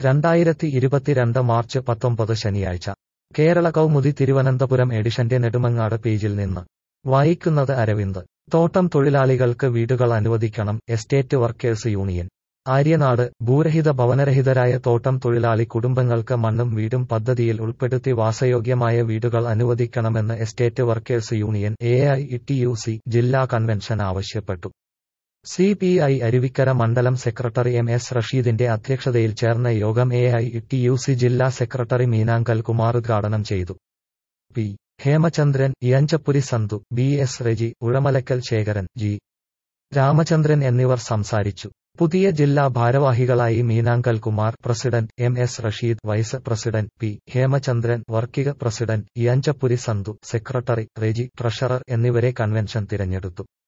രണ്ടായിരത്തി ഇരുപത്തിരണ്ട് മാർച്ച് പത്തൊമ്പത് ശനിയാഴ്ച കേരള കൗമുദി തിരുവനന്തപുരം എഡിഷന്റെ നെടുമങ്ങാട് പേജിൽ നിന്ന് വായിക്കുന്നത് അരവിന്ദ് തോട്ടം തൊഴിലാളികൾക്ക് വീടുകൾ അനുവദിക്കണം എസ്റ്റേറ്റ് വർക്കേഴ്സ് യൂണിയൻ ആര്യനാട് ഭൂരഹിത ഭവനരഹിതരായ തോട്ടം തൊഴിലാളി കുടുംബങ്ങൾക്ക് മണ്ണും വീടും പദ്ധതിയിൽ ഉൾപ്പെടുത്തി വാസയോഗ്യമായ വീടുകൾ അനുവദിക്കണമെന്ന് എസ്റ്റേറ്റ് വർക്കേഴ്സ് യൂണിയൻ എ ജില്ലാ കൺവെൻഷൻ ആവശ്യപ്പെട്ടു സി പി ഐ അരുവിക്കര മണ്ഡലം സെക്രട്ടറി എം എസ് റഷീദിന്റെ അധ്യക്ഷതയിൽ ചേർന്ന യോഗം A I T U C ജില്ലാ സെക്രട്ടറി മീനാങ്കൽ കുമാർ ഉദ്ഘാടനം ചെയ്തു P Hemachandran Iyanchapuri Santhu B S Reji Uzhamalackal Sekharan G Ramachandran എന്നിവർ സംസാരിച്ചു പുതിയ ജില്ലാ ഭാരവാഹികളായി Meenankal Kumar president M S Rasheed vice president P Hemachandran working president Iyanchapuri Santhu secretary Reji treasurer എന്നിവരെ കൺവെൻഷൻ തിരഞ്ഞെടുത്തു